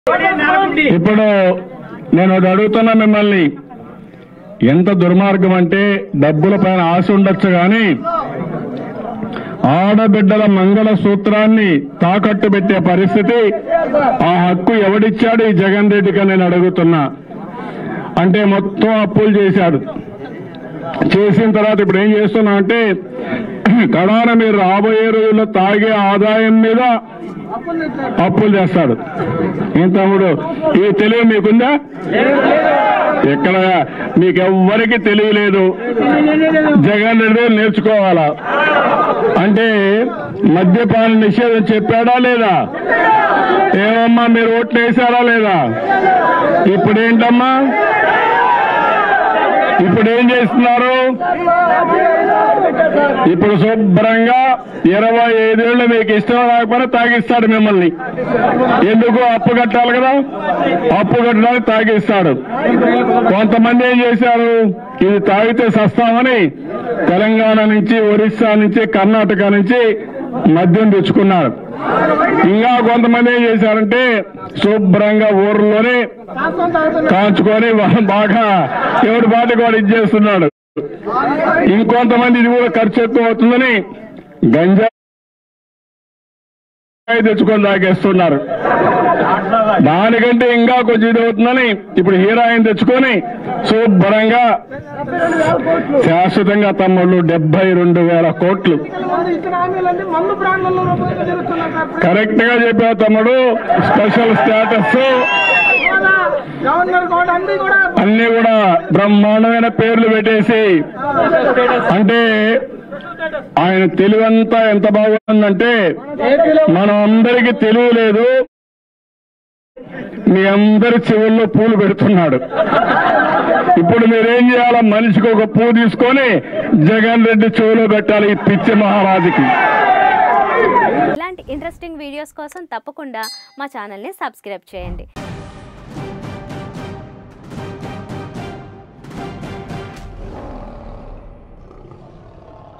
ఇప్పుడు నేను ఒకటి అడుగుతున్నా మిమ్మల్ని ఎంత దుర్మార్గం అంటే డబ్బుల పైన ఆశ ఉండొచ్చు కానీ ఆడబిడ్డల మంగళ సూత్రాన్ని తాకట్టు పెట్టే పరిస్థితి ఆ హక్కు ఎవడిచ్చాడు ఈ జగన్ రెడ్డికి నేను అడుగుతున్నా అంటే మొత్తం అప్పులు చేశాడు చేసిన తర్వాత ఇప్పుడు ఏం చేస్తున్నా అంటే కడాన మీరు రాబోయే రోజుల్లో తాగే ఆదాయం మీద అప్పులు చేస్తాడు ఏం తమ్ముడు ఈ తెలివి మీకుందా ఎక్కడ మీకెవ్వరికి తెలివి లేదు జగన్ రెడ్డి నేర్చుకోవాలా అంటే మద్యపాన నిషేధం చెప్పాడా లేదా ఏమమ్మా మీరు ఓట్లు వేశారా లేదా ఇప్పుడేంటమ్మా ఇప్పుడు ఏం చేస్తున్నారు ఇప్పుడు శుభ్రంగా ఇరవై ఐదేళ్లు మీకు ఇష్టం రాకపోయినా తాగిస్తాడు మిమ్మల్ని ఎందుకు అప్పు కట్టాలి కదా అప్పు కట్టడానికి తాగిస్తాడు కొంతమంది ఏం చేశారు ఇది తాగితే సస్తామని తెలంగాణ నుంచి ఒరిస్సా నుంచి కర్ణాటక నుంచి మద్యం తెచ్చుకున్నారు ఇంకా కొంతమంది ఏం చేశారంటే శుభ్రంగా ఊర్లోనే కాల్చుకొని వా- బాగా ఎవరి బాటకు వాడు ఇచ్చేస్తున్నాడు ఇంకొంతమంది ఇది కూడా ఖర్చు ఎక్కువ అవుతుందని గంజా తెచ్చుకొని తాగేస్తున్నారు దానికంటే ఇంకా కొంచెం ఇది అవుతుందని ఇప్పుడు హీరాయిన్ తెచ్చుకొని శుభ్రంగా శాశ్వతంగా తమ్ముళ్ళు డెబ్బై రెండు వేల కోట్లు మంది ఇచ్చిన హామీలన్నీ మందు బ్రాండ్లలో రూపంలో జరుగుతున్నాయి సార్ కరెక్ట్ గా చెప్పావు తమ్ముడు స్పెషల్ స్టేటస్ హోదా, గవర్నర్ కూడా అన్ని కూడా అన్ని కూడా బ్రహ్మాండమైన పేర్లు పెట్టేసి అంటే ఆయన తెలివంతా ఎంత బాగుందంటే మనం అందరికీ తెలివి లేదు మీ అందరి చెవుల్లో పూలు పెడుతున్నాడు ఇప్పుడు మీరేం చేయాలా మనిషికి ఒక పువ్వు తీసుకొని జగన్ రెడ్డి చెవులో పెట్టాలి ఈ పిచ్చి మహారాజుకి ఇలాంటి ఇంట్రెస్టింగ్ వీడియోస్ కోసం తప్పకుండా మా ఛానల్ని సబ్స్క్రైబ్ చేయండి